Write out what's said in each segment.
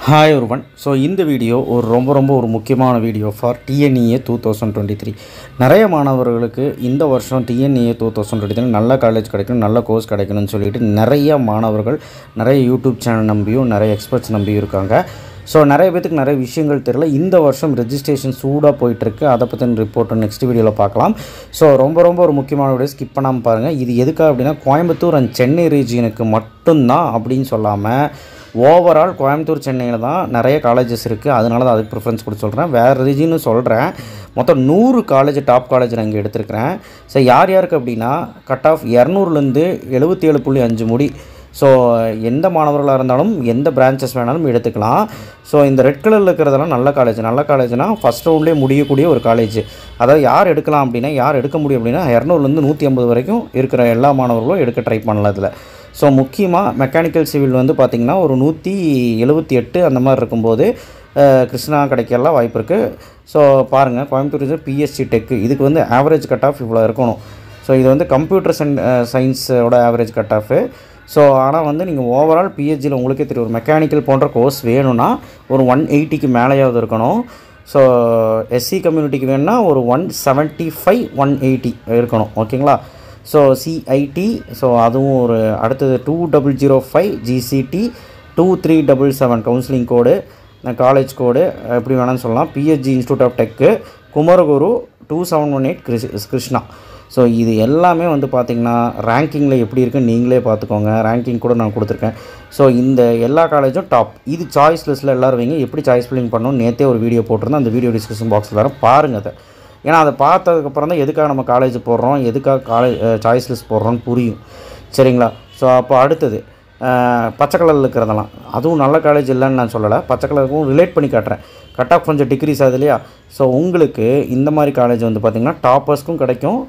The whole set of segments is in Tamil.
ஹாய் ஒருவன் ஸோ இந்த வீடியோ ஒரு ரொம்ப ரொம்ப ஒரு முக்கியமான video for TNEA two thousand twenty three நிறைய மாணவர்களுக்கு இந்த வருஷம் TNEA two thousand twenty three நல்ல காலேஜ் கிடைக்கணும் நல்ல கோர்ஸ் கிடைக்கணும்னு சொல்லிட்டு நிறைய மாணவர்கள் நிறைய யூடியூப் சேனல் நம்பியும் நிறைய எக்ஸ்பர்ட்ஸ் நம்பியும் இருக்காங்க ஸோ நிறைய பேத்துக்கு நிறைய விஷயங்கள் தெரியல இந்த வருஷம் ரெஜிஸ்ட்ரேஷன் சூடாக போயிட்டுருக்கு அதை பற்றின ரிப்போர்ட் நெக்ஸ்ட் வீடியோவில் பார்க்கலாம் ஸோ ரொம்ப ரொம்ப ஒரு முக்கியமான வீடியோ ஸ்கிப் பண்ணாமல் பாருங்கள் இது எதுக்காக அப்படின்னா கோயம்புத்தூர் அண்ட் சென்னை ரீஜியனுக்கு மட்டும்தான் அப்படின்னு சொல்லாமல் ஓவரால் கோயம்புத்தூர் சென்னையில் தான் நிறைய காலேஜஸ் இருக்குது அதனால தான் அதுக்கு ப்ரிஃபரன்ஸ் கொடுத்து சொல்கிறேன் வேறு ரீஜியனும் சொல்கிறேன் மொத்தம் நூறு காலேஜ் டாப் காலேஜ் நான் இங்கே எடுத்திருக்கிறேன் ஸோ யார் யாருக்கு அப்படின்னா கட் ஆஃப் இரநூறுலேருந்து எழுபத்தி ஏழு புள்ளி அஞ்சு முடி ஸோ எந்த மாணவர்களாக இருந்தாலும் எந்த பிரான்ச்சஸ் வேணாலும் எடுத்துக்கலாம் ஸோ இந்த ரெட் கலரில் இருக்கிறதெல்லாம் நல்ல காலேஜ் நல்ல காலேஜ்னால் ஃபஸ்ட் ரவுண்ட்லேயே முடியக்கூடிய ஒரு காலேஜ் அதாவது யார் எடுக்கலாம் அப்படின்னா யார் எடுக்க முடியும் அப்படின்னா இரநூறுலேருந்து நூற்றி ஐம்பது வரைக்கும் இருக்கிற எல்லா மாணவர்களும் எடுக்க ட்ரை பண்ணலாம் இதில் ஸோ முக்கியமாக மெக்கானிக்கல் சிவில் வந்து பார்த்திங்கன்னா ஒரு நூற்றி எழுபத்தி எட்டு அந்த மாதிரி இருக்கும்போது அஹ், கிருஷ்ணா கிடைக்கலாம் வாய்ப்பு இருக்குது ஸோ பாருங்கள் கோயம்புத்தூர் பிஎஸ்சி டெக்கு இதுக்கு வந்து ஆவரேஜ் கட் ஆஃப் இவ்வளோ இருக்கணும் ஸோ இது வந்து கம்ப்யூட்டர் சன் சயின்ஸோட ஆவரேஜ் கட் ஆஃபு ஸோ ஆனால் வந்து நீங்கள் ஓவரால் பிஹெச்சியில் உங்களுக்கே தெரியும் ஒரு மெக்கானிக்கல் போன்ற கோர்ஸ் வேணும்னா ஒரு ஒன் எயிட்டிக்கு மேலேயாவது இருக்கணும் ஸோ எஸ்சி கம்யூனிட்டிக்கு வேணும்னா ஒரு one seventy five one eighty இருக்கணும் ஓகேங்களா ஸோ சிஐடி ஸோ அதுவும் ஒரு அடுத்தது two double zero five GCT two three double seven counselling code college code எப்படி வேணாலும் சொல்லலாம் PSG institute of tech Kumaraguru two seven one eight கிருஷ் கிருஷ்ணா ஸோ இது எல்லாமே வந்து பார்த்திங்கன்னா ரேங்கிங்கில் எப்படி இருக்குன்னு நீங்களே பார்த்துக்கோங்க ரேங்கிங் கூட நான் கொடுத்துருக்கேன் ஸோ இந்த எல்லா காலேஜும் டாப் இது சாய்ஸ் லிஸ்ட்டில் எல்லோரும் வைங்க எப்படி சாய்ஸ் ஃபில்லிங் பண்ணணும் நேற்றே ஒரு வீடியோ போட்டிருந்தேன் அந்த வீடியோ டிஸ்கிரிப்ஷன் பாக்ஸில் தரேன் பாருங்கள் அதை ஏன்னா அதை பார்த்ததுக்கப்புறம் தான் எதுக்காக நம்ம காலேஜ் போடுறோம் எதுக்காக காலேஜ் சாய்ஸ் லிஸ்ட் போடுறோம்னு புரியும் சரிங்களா ஸோ அப்போ அடுத்தது அஹ், பச்சை கலரில் இருக்கிறதெல்லாம் அதுவும் நல்ல காலேஜ் இல்லைன்னு நான் சொல்லலை பச்சை கலருக்கும் ரிலேட் பண்ணி காட்டுறேன் கட் ஆஃப் கொஞ்சம் டிக்ரீஸ் ஆகுது இல்லையா ஸோ உங்களுக்கு இந்த மாதிரி காலேஜ் வந்து பார்த்திங்கன்னா டாப்பர்ஸ்க்கும் கிடைக்கும்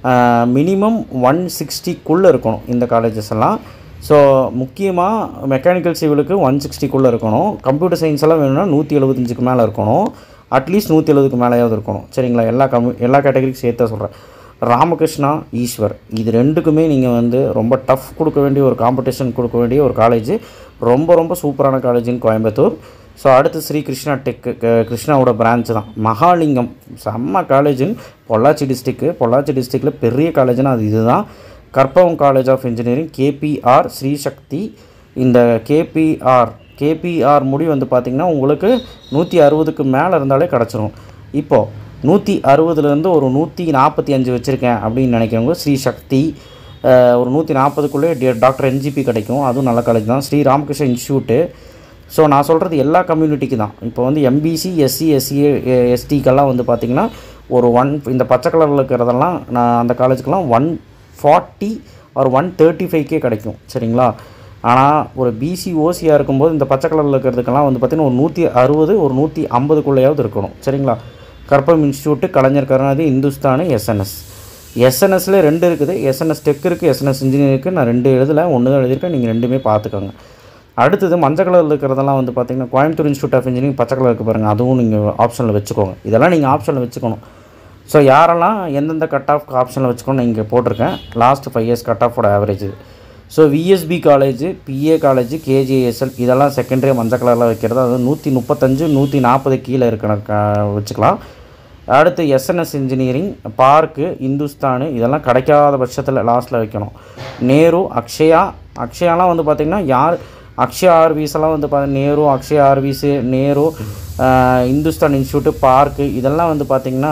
மினிமம் ஒன் சிக்ஸ்டிக்குள்ளே இருக்கணும் இந்த காலேஜஸ் எல்லாம் ஸோ முக்கியமாக மெக்கானிக்கல் சிவிலுக்கு ஒன் சிக்ஸ்டிக்குள்ளே இருக்கணும் கம்ப்யூட்டர் சயின்ஸ் எல்லாம் வேணும்னா நூற்றி எழுபத்தஞ்சுக்கு மேலே இருக்கணும் அட்லீஸ்ட் நூற்றி எழுபதுக்கு மேலேயாவது இருக்கணும் சரிங்களா எல்லா கம்யூ எல்லா கேட்டகரிக்கும் சேர்த்து சொல்கிறேன் ராமகிருஷ்ணா ஈஸ்வர் இது ரெண்டுக்குமே நீங்கள் வந்து ரொம்ப டஃப் கொடுக்க வேண்டிய ஒரு காம்படிஷன் கொடுக்க வேண்டிய ஒரு காலேஜ் ரொம்ப ரொம்ப சூப்பரான காலேஜின் கோயம்புத்தூர் ஸோ அடுத்து ஸ்ரீ கிருஷ்ணா டெக் கிருஷ்ணாவோட பிரான்ச் தான் மகாலிங்கம் செம்ம காலேஜின்னு பொள்ளாச்சி டிஸ்ட்ரிக்கு பொள்ளாச்சி டிஸ்ட்ரிக்டில் பெரிய காலேஜ்னா அது இதுதான் Karpagam college of engineering KPR Sri Sakthi இந்த கேபிஆர் கேபிஆர் முடி வந்து பார்த்திங்கன்னா உங்களுக்கு நூற்றி அறுபதுக்கு மேலே இருந்தாலே கிடச்சிரும் இப்போது நூற்றி அறுபதுலேருந்து ஒரு நூற்றி நாற்பத்தி அஞ்சு வச்சுருக்கேன் அப்படின்னு நினைக்கிறவங்க ஸ்ரீ சக்தி அஹ், ஒரு நூற்றி நாற்பதுக்குள்ளே டாக்டர் என்ஜிபி கிடைக்கும் அதுவும் நல்ல காலேஜ் தான் ஸ்ரீ ராமகிருஷ்ண இன்ஸ்டியூட்டு ஸோ நான் சொல்கிறது எல்லா கம்யூனிட்டிக்கு தான் இப்போ வந்து எம்பிசி எஸ்சி எஸ்சி எஸ்டிக்கெல்லாம் வந்து பார்த்திங்கன்னா ஒரு ஒன் இந்த பச்சை கலரில் இருக்கிறதெல்லாம் நான் அந்த காலேஜுக்கெல்லாம் ஒன் ஃபார்ட்டி ஒரு ஒன் தேர்ட்டி ஃபைவ்க்கே கிடைக்கும் சரிங்களா ஆனால் ஒரு பிசி ஓசியாக இருக்கும்போது இந்த பச்சை கலரில் இருக்கிறதுக்கெல்லாம் வந்து பார்த்திங்கன்னா ஒரு நூற்றி அறுபது ஒரு நூற்றி ஐம்பதுக்குள்ளேயாவது இருக்கணும் சரிங்களா கற்பம் இன்ஸ்டியூட்டு கலைஞர் கருணாநிதி இந்துஸ்தானு எஸ்என்எஸ் எஸ்என்எஸ்ல ரெண்டு இருக்குது எஸ்என்எஸ் டெக் இருக்குது எஸ்என்எஸ் இன்ஜினியர் இருக்குது நான் ரெண்டு எழுதலை ஒன்று தான் எழுதியிருக்கேன் நீங்கள் ரெண்டுமே பார்த்துக்கோங்க அடுத்தது மஞ்சள் கலரில் இருக்கிறதெல்லாம் வந்து பார்த்திங்கன்னா கோயம்புத்தூர் இன்ஸ்டியூட் ஆஃப் இன்ஜினியரிங் பச்சை கலர் இருக்குது பாருங்கள் அதுவும் நீங்கள் ஆப்ஷனில் வச்சுக்கோங்க இதெல்லாம் நீங்கள் ஆப்ஷனில் வச்சுக்கணும் ஸோ யாரெல்லாம் எந்தெந்த கட் ஆஃப் ஆப்ஷனில் வச்சுக்கணும் நான் இங்கே போட்டிருக்கேன் லாஸ்ட் ஃபைவ் இயர்ஸ் கட் ஆஃபோட ஆவரேஜ் இது so VSB college PA college KGSL இதெல்லாம் செகண்டரி மஞ்சள் கலரில் வைக்கிறது அது நூற்றி முப்பத்தஞ்சு நூற்றி நாற்பது கீழே இருக்கிற க- வச்சுக்கலாம் அடுத்து எஸ்என்எஸ் இன்ஜினியரிங் பார்க்கு இந்துஸ்தானு இதெல்லாம் கிடைக்காத பட்சத்தில் லாஸ்ட்டில் வைக்கணும் நேரு அக்ஷயா அக்ஷயாலாம் வந்து பார்த்திங்கன்னா யார் அக்ஷயா ஆர்விஸ் எல்லாம் வந்து பார்த்தா நேரு அக்ஷயா ஆர்விஸு நேரு ஆஹ், இந்துஸ்தான் இன்ஸ்டியூட்டு பார்க்கு இதெல்லாம் வந்து பார்த்திங்கன்னா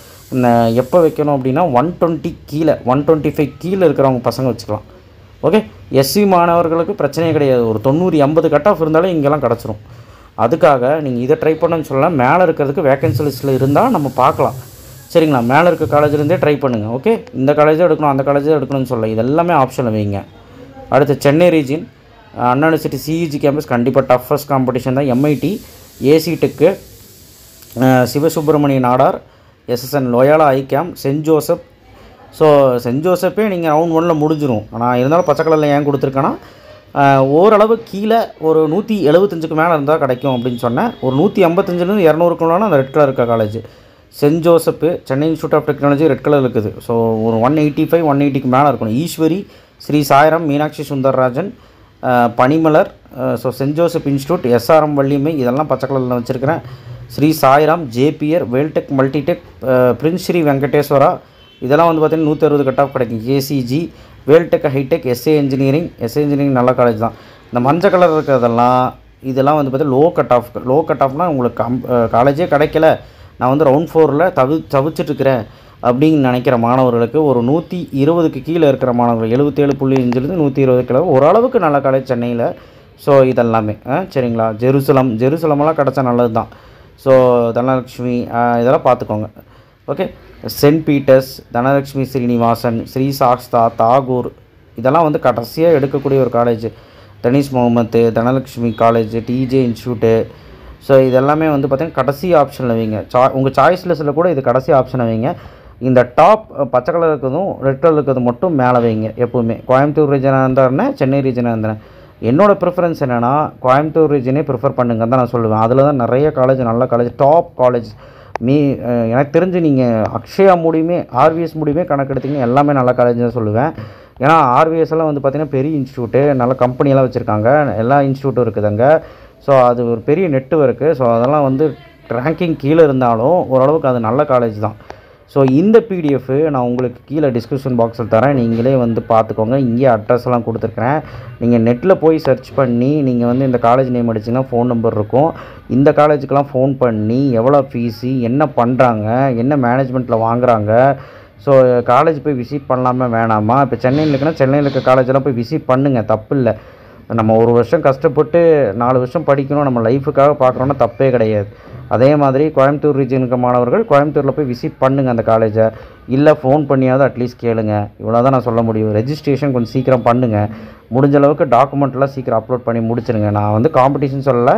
எப்போ வைக்கணும் அப்படின்னா ஒன் டுவெண்ட்டி கீழே ஒன் டுவெண்ட்டி ஃபைவ் கீழே இருக்கிறவங்க பசங்க வச்சுக்கலாம் ஓகே எஸ்சி மாணவர்களுக்கு பிரச்சனையே கிடையாது ஒரு தொண்ணூறு எண்பது கட் ஆஃப் இருந்தாலே இங்கெல்லாம் கிடச்சிரும் அதுக்காக நீங்கள் இதை ட்ரை பண்ணணும்னு சொல்லலாம் மேலே இருக்கிறதுக்கு வேகன்சி லிஸ்ட்டில் இருந்தால் நம்ம பார்க்கலாம் சரிங்களா மேலே இருக்க காலேஜ்லேருந்தே ட்ரை பண்ணுங்கள் ஓகே இந்த காலேஜும் எடுக்கணும் அந்த காலேஜும் எடுக்கணும்னு சொல்லலாம் இது எல்லாமே ஆப்ஷனில் வைங்க அடுத்து Chennai region Anna university CEG campus கண்டிப்பாக டஃபஸ்ட் காம்படிஷன் தான் MIT AC tech Sivasubramaniya Nadar SSN Loyola ICAM saint Joseph so saint ஜோசப்பே நீங்கள் ரவுண்ட் ஒன்னில் முடிஞ்சிரும் ஆனால் இருந்தாலும் பச்சை கலரில் ஏன் கொடுத்துருக்கேன்னா ஆஹ், ஓரளவு கீழே ஒரு நூற்றி எழுபத்தஞ்சுக்கு மேலே இருந்தால் கிடைக்கும் அப்படின்னு சொன்னேன் ஒரு நூற்றி ஐம்பத்தஞ்சிலேருந்து இரநூறுக்குள்ளான அந்த ரெட் கலர் இருக்க college saint Joseph Chennai institute of technology red colour இருக்குது ஸோ ஒரு ஒன் எயிட்டி ஃபைவ் ஒன் எயிட்டிக்கு மேலே இருக்கணும் ஈஸ்வரி ஸ்ரீ சாய்ராம் மீனாட்சி சுந்தரராஜன் அஹ், Panimalar so saint Joseph institute SRM Valliammai இதெல்லாம் பச்சை கலரில் வச்சுருக்கிறேன் Sri Sairam JPR Veltech multitech prince Sri Venkateswara இதெல்லாம் வந்து பார்த்திங்கன்னா நூற்றி அறுபது கட் ஆஃப் கிடைக்கும் ACG Veltech hitech SA engineering SA engineering நல்ல காலேஜ் தான் இந்த மஞ்சள் கலர் இருக்கிறதெல்லாம் இதெல்லாம் வந்து பார்த்தீங்கன்னா low cut off low cut ஆஃப்னால் உங்களுக்கு கம் காலேஜே கிடைக்கல நான் வந்து ரவுண்ட் ஃபோரில் தவி தவிச்சிட்ருக்கிறேன் அப்படின்னு நினைக்கிற மாணவர்களுக்கு ஒரு நூற்றி இருபதுக்கு கீழே இருக்கிற மாணவர்கள் எழுபத்தேழு புள்ளி அஞ்சுலேருந்து நூற்றி இருபது கிலோ ஓரளவுக்கு நல்ல காலேஜ் சென்னையில் ஸோ இதெல்லாமே ஆ, சரிங்களா ஜெருசலம் ஜெருசலமெல்லாம் கிடச்சா நல்லது தான் ஸோ தனலக்ஷ்மி ஆ, இதெல்லாம் பார்த்துக்கோங்க okay saint Peter's Dhanalakshmi Srinivasan Sri Sastha Tagore இதெல்லாம் வந்து கடைசியாக எடுக்கக்கூடிய ஒரு college Dhanish Mohammed Dhanalakshmi college DJ institute so இதெல்லாமே வந்து பார்த்திங்கன்னா கடைசி ஆப்ஷனில் வைங்க சா உங்கள் சாய்ஸ் லிஸ்ட்டில் கூட இது கடைசி ஆப்ஷனை வைங்க இந்த டாப் பச்சை கலர் இருக்கிறதும் ரெட் கலர் இருக்கிறது மட்டும் மேலே வைங்க எப்போவுமே கோயம்புத்தூர் ரீஜனாக இருந்தாருன்னா சென்னை ரீஜனாக இருந்தேன் என்னோடய ப்ரிஃபரன்ஸ் என்னென்னா கோயம்புத்தூர் ரீஜனே ப்ரிஃபர் பண்ணுங்கன்னு தான் நான் சொல்லுவேன் அதில் தான் நிறைய காலேஜ் நல்ல காலேஜ் டாப் காலேஜ் மீ அஹ் எனக்கு தெரிஞ்சு நீங்கள் அக்ஷயா மூலியமே ஆர்விஎஸ் மூலியமே கணக்கு எடுத்தீங்கன்னா எல்லாமே நல்ல காலேஜ் தான் சொல்லுவேன் ஏன்னா ஆர்விஎஸ் எல்லாம் வந்து பார்த்திங்கன்னா பெரிய இன்ஸ்டியூட்டு நல்ல கம்பெனியெல்லாம் வச்சுருக்காங்க எல்லா இன்ஸ்டியூட்டும் இருக்குது அங்கே ஸோ அது ஒரு பெரிய நெட்ஒர்க்கு ஸோ அதெல்லாம் வந்து ரேங்கிங் கீழே இருந்தாலும் ஓரளவுக்கு அது நல்ல காலேஜ் தான் ஸோ இந்த பிடிஎஃப் நான் உங்களுக்கு கீழே டிஸ்கிரிப்ஷன் பாக்ஸில் தரேன் நீங்களே வந்து பார்த்துக்கோங்க இங்கேயே அட்ரஸ் எல்லாம் கொடுத்துருக்குறேன் நீங்கள் நெட்டில் போய் சர்ச் பண்ணி நீங்கள் வந்து இந்த காலேஜ் நேம் அடிச்சிங்கன்னா ஃபோன் நம்பர் இருக்கும் இந்த காலேஜுக்கெலாம் ஃபோன் பண்ணி எவ்வளோ ஃபீஸு என்ன பண்ணுறாங்க என்ன மேனேஜ்மெண்ட்டில் வாங்குறாங்க ஸோ காலேஜ் போய் விசிட் பண்ணலாமா வேணாமா இப்போ சென்னையில் இருக்குன்னா சென்னையில் இருக்க காலேஜெல்லாம் போய் விசிட் பண்ணுங்கள் தப்பு இல்லை நம்ம ஒரு வருஷம் கஷ்டப்பட்டு நாலு வருஷம் படிக்கணும் நம்ம லைஃபுக்காக பார்க்குறோன்னா தப்பே கிடையாது அதே மாதிரி கோயம்புத்தூர் ரீஜனுக்கு மாணவர்கள் கோயம்புத்தூரில் போய் விசிட் பண்ணுங்கள் அந்த காலேஜை இல்லை ஃபோன் பண்ணியாவது அட்லீஸ்ட் கேளுங்க இவ்வளோ தான் நான் சொல்ல முடியும் ரெஜிஸ்ட்ரேஷன் கொஞ்சம் சீக்கிரம் பண்ணுங்கள் முடிஞ்ச அளவுக்கு டாக்குமெண்ட்லாம் சீக்கிரம் அப்லோட் பண்ணி முடிச்சிருங்க நான் வந்து காம்படிஷன் சொல்லலை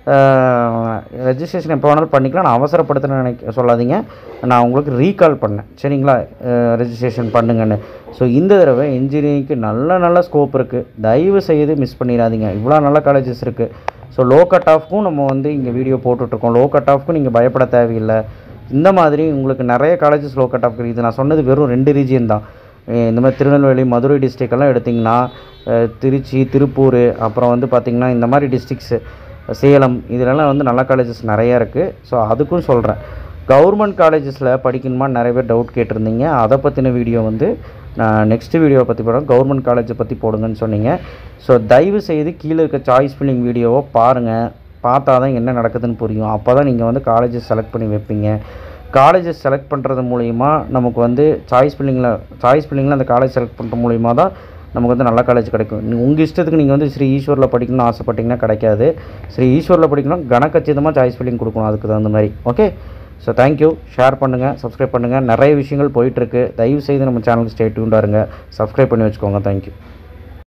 ரெஜிஸ்ட்ரேஷன் எப்போ வேணாலும் பண்ணிக்கலாம் நான் அவசரப்படுத்துன்னு நினைக்க சொல்லாதீங்க நான் உங்களுக்கு ரீகால் பண்ணேன் சரிங்களா ரெஜிஸ்ட்ரேஷன் பண்ணுங்கன்னு ஸோ இந்த தடவை இன்ஜினியரிங்க்கு நல்ல நல்ல ஸ்கோப் இருக்குது தயவு செய்து மிஸ் பண்ணிடாதீங்க இவ்வளோ நல்ல காலேஜஸ் இருக்குது ஸோ லோ கட் ஆஃப்க்கும் நம்ம வந்து இங்கே வீடியோ போட்டுட்ருக்கோம் லோ கட் ஆஃப்க்கும் நீங்கள் பயப்பட தேவையில்லை இந்த மாதிரி உங்களுக்கு நிறைய காலேஜஸ் லோ கட் ஆஃப் இருக்குது நான் சொன்னது வெறும் ரெண்டு ரீஜியன் தான் அஹ் இந்த மாதிரி திருநெல்வேலி மதுரை district எல்லாம் எடுத்திங்கன்னா அஹ் திருச்சி திருப்பூர் அப்புறம் வந்து பார்த்திங்கன்னா இந்த மாதிரி டிஸ்ட்ரிக்ஸு சேலம் இதிலெல்லாம் வந்து நல்ல காலேஜஸ் நிறையா இருக்குது ஸோ அதுக்கும் சொல்கிறேன் கவர்மெண்ட் காலேஜஸில் படிக்கணுமா நிறைய பேர் டவுட் கேட்டிருந்தீங்க அதை பற்றின வீடியோ வந்து நான் நெக்ஸ்ட் வீடியோவை பற்றி போடுறேன் கவர்மெண்ட் காலேஜை பற்றி போடுங்கன்னு சொன்னீங்க ஸோ தயவு செய்து கீழே இருக்க சாய்ஸ் ஃபில்லிங் வீடியோவை பாருங்கள் பார்த்தா தான் என்ன நடக்குதுன்னு புரியும் அப்போ தான் நீங்கள் வந்து காலேஜஸ் செலக்ட் பண்ணி வைப்பீங்க காலேஜஸ் செலக்ட் பண்ணுறது மூலிமா நமக்கு வந்து சாய்ஸ் ஃபில்லிங்கில் சாய்ஸ் ஃபில்லிங்கில் அந்த காலேஜ் செலக்ட் பண்ணுற மூலிமா தான் நமக்கு வந்து நல்ல காலேஜ் கிடைக்கும் உங்கள் இஷ்டத்துக்கு நீங்கள் வந்து ஸ்ரீ ஈஸ்வரில் படிக்கணும்னு ஆசைப்பட்டீங்கன்னா கிடைக்காது ஸ்ரீ ஈஸ்வரில் படிக்கணும் கனக்கச்சிதமாக சாய்ஸ் ஃபில்லிங் கொடுக்கணும் அதுக்கு தகுந்த மாதிரி ஓகே ஸோ தேங்க்யூ ஷேர் பண்ணுங்கள் சப்ஸ்கிரைப் பண்ணுங்கள் நிறைய விஷயங்கள் போயிட்டுருக்கு தயவு செய்து நம்ம சேனலுக்கு ஸ்டே டியூண்டாக இருங்க சப்ஸ்கிரைப் பண்ணி வச்சுக்கோங்க தேங்க்யூ